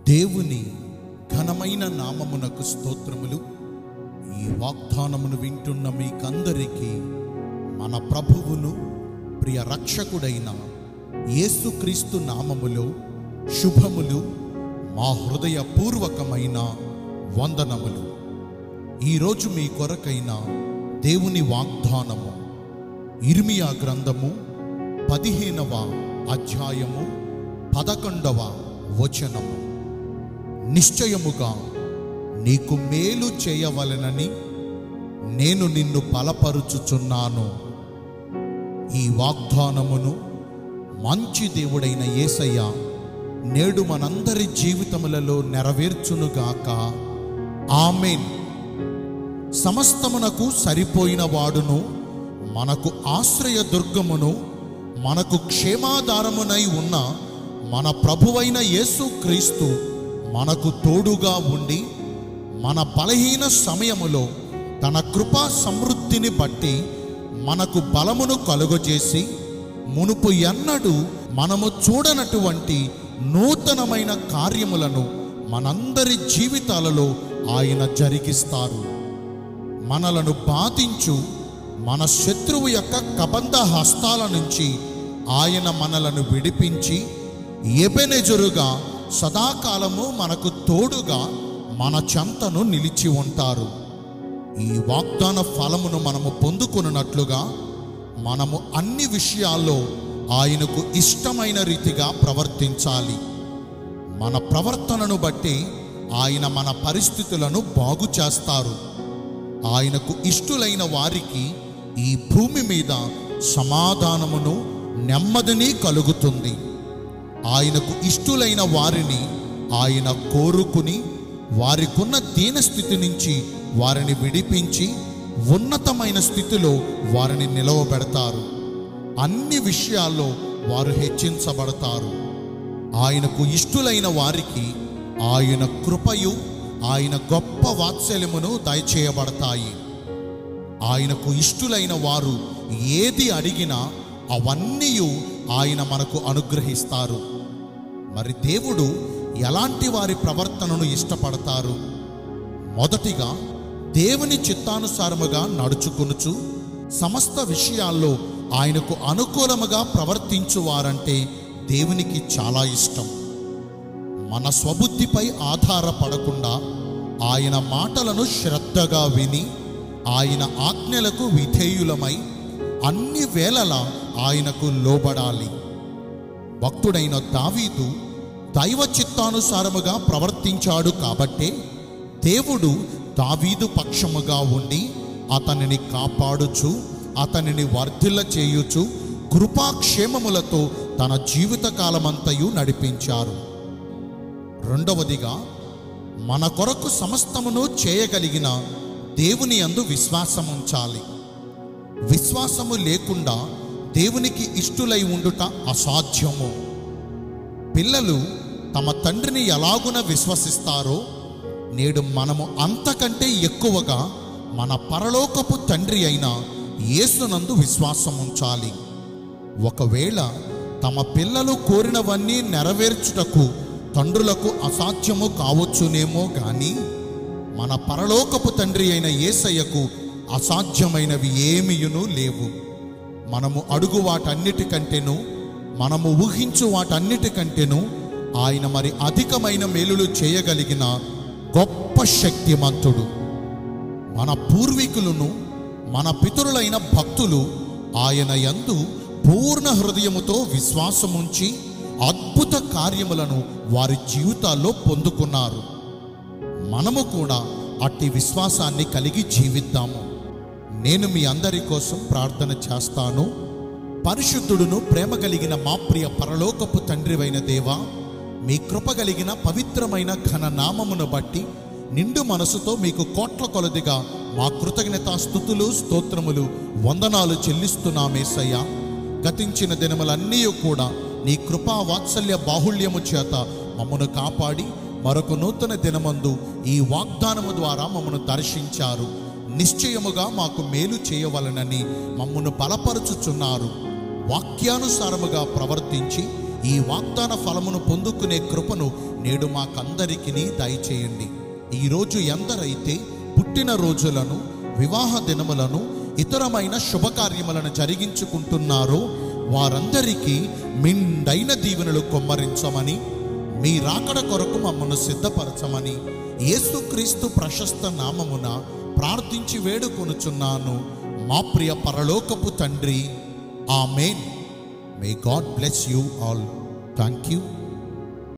దేవుని ఘనమైన నామమునకు స్తోత్రములు ఈ వాగ్దానమును వింటున్న మీకందరికీ మన ప్రభువును ప్రియ రక్షకుడైన యేసుక్రీస్తు నామములో శుభములు మా హృదయపూర్వకమైన వందనములు ఈరోజు మీ కొరకైన దేవుని వాగ్దానము ఇర్మియా గ్రంథము పదిహేనవ అధ్యాయము పదకొండవ వచనము నిశ్చయముగా నీకు మేలు చేయవలెనని నేను నిన్ను బలపరుచుచున్నాను ఈ వాగ్దానమును మంచి దేవుడైన యేసయ్య నేడు మనందరి జీవితములలో నెరవేర్చునుగాక ఆమెన్ సమస్తమునకు సరిపోయిన వాడును మనకు ఆశ్రయ దుర్గమును మనకు క్షేమాధారమునై ఉన్న మన ప్రభువైన యేసుక్రీస్తు మనకు తోడుగా ఉండి మన బలహీన సమయములో తన కృపా సమృద్ధిని బట్టి మనకు బలమును కలుగజేసి మునుపు ఎన్నడూ మనము చూడనటువంటి నూతనమైన కార్యములను మనందరి జీవితాలలో ఆయన జరిగిస్తారు మనలను బాధించు మన శత్రువు యొక్క కబంధ హస్తాల నుంచి ఆయన మనలను విడిపించి ఎబెనెజరుగా సదాకాలము మనకు తోడుగా మన చెంతను నిలిచి ఉంటారు ఈ వాగ్దాన ఫలమును మనము పొందుకున్నట్లుగా మనము అన్ని విషయాల్లో ఆయనకు ఇష్టమైన రీతిగా ప్రవర్తించాలి మన ప్రవర్తనను బట్టి ఆయన మన పరిస్థితులను బాగు చేస్తారు ఆయనకు ఇష్టులైన వారికి ఈ భూమి మీద సమాధానమును నెమ్మదిని కలుగుతుంది ఆయనకు ఇష్టులైన వారిని ఆయన కోరుకుని వారికున్న దీనస్థితి నుంచి వారిని విడిపించి ఉన్నతమైన స్థితిలో వారిని నిలవబెడతారు అన్ని విషయాల్లో వారు హెచ్చించబడతారు ఆయనకు ఇష్టులైన వారికి ఆయన కృపయు ఆయన గొప్ప వాత్సల్యమును దయచేయబడతాయి ఆయనకు ఇష్టులైన వారు ఏది అడిగినా అవన్నీ ఆయన మనకు అనుగ్రహిస్తారు మరి దేవుడు ఎలాంటి వారి ప్రవర్తనను ఇష్టపడతారు మొదటిగా దేవుని చిత్తానుసారముగా నడుచుకొనుచు సమస్త విషయాల్లో ఆయనకు అనుకూలముగా ప్రవర్తించువారంటే దేవునికి చాలా ఇష్టం మన స్వబుద్ధిపై ఆధారపడకుండా ఆయన మాటలను శ్రద్ధగా విని ఆయన ఆజ్ఞలకు విధేయులమై అన్ని వేళలా ఆయనకు లోబడాలి భక్తుడైన దావీదు దైవ చిత్తానుసారముగా ప్రవర్తించాడు కాబట్టే దేవుడు దావీదు పక్షముగా ఉండి అతనిని కాపాడుచు అతనిని వర్ధిల్ల చేయుచు కృపాక్షేమములతో తన జీవితకాలమంతయు నడిపించారు రెండవదిగా మన కొరకు సమస్తమును చేయగలిగిన దేవుని అందు విశ్వాసం ఉంచాలి విశ్వాసము లేకుండా దేవునికి ఇష్టులై ఉండుట అసాధ్యము పిల్లలు తమ తండ్రిని ఎలాగున విశ్వసిస్తారో నేడు మనము అంతకంటే ఎక్కువగా మన పరలోకపు తండ్రి అయిన యేసునందు విశ్వాసం ఉంచాలి ఒకవేళ తమ పిల్లలు కోరినవన్నీ నెరవేర్చుటకు తండ్రులకు అసాధ్యము కావచ్చునేమో గాని మన పరలోకపు తండ్రి అయిన యేసయ్యకు అసాధ్యమైనవి ఏమియును లేవు మనము అడుగు వాటన్నిటికంటేను మనము ఊహించు వాటన్నిటికంటేను ఆయన మరి అధికమైన మేలులు చేయగలిగిన గొప్ప శక్తిమంతుడు మన పూర్వీకులను మన పితరులైన భక్తులు ఆయన యందు పూర్ణ హృదయముతో విశ్వాసముంచి అద్భుత కార్యములను వారి జీవితాల్లో పొందుకున్నారు మనము కూడా అట్టి విశ్వాసాన్ని కలిగి జీవిద్దాము నేను మీ అందరి కోసం ప్రార్థన చేస్తాను పరిశుద్ధుడును ప్రేమ కలిగిన మా ప్రియ పరలోకపు తండ్రివైన దేవా మీ కృప కలిగిన పవిత్రమైన ఘన నామమును బట్టి నిండు మనసుతో మీకు కోట్ల కొలదిగా మా కృతజ్ఞత స్థుతులు స్తోత్రములు వందనాలు చెల్లిస్తున్నామేసయ్యా గతించిన దినములన్నీ కూడా నీ కృపా వాత్సల్య బాహుళ్యము చేత మమ్మను కాపాడి మరొక నూతన దినమందు ఈ వాగ్దానము ద్వారా మమ్మను దర్శించారు నిశ్చయముగా మాకు మేలు చేయవలనని మమ్మను బలపరుచుచున్నారు వాక్యానుసారముగా ప్రవర్తించి ఈ వాగ్దాన ఫలమును పొందుకునే కృపను నేడు మాకందరికీ దయచేయండి ఈరోజు ఎందరైతే పుట్టిన రోజులను వివాహ దినములను ఇతరమైన శుభకార్యములను జరిగించుకుంటున్నారో వారందరికీ మిండైన దీవెనలు కొమ్మరించమని మీ రాకడ కొరకు మమ్మను సిద్ధపరచమని యేసుక్రీస్తు ప్రశస్త నామమున ప్రార్థించి వేడుకొనుచున్నాను మా ప్రియ పరలోకపు తండ్రి amen may God bless you all thank you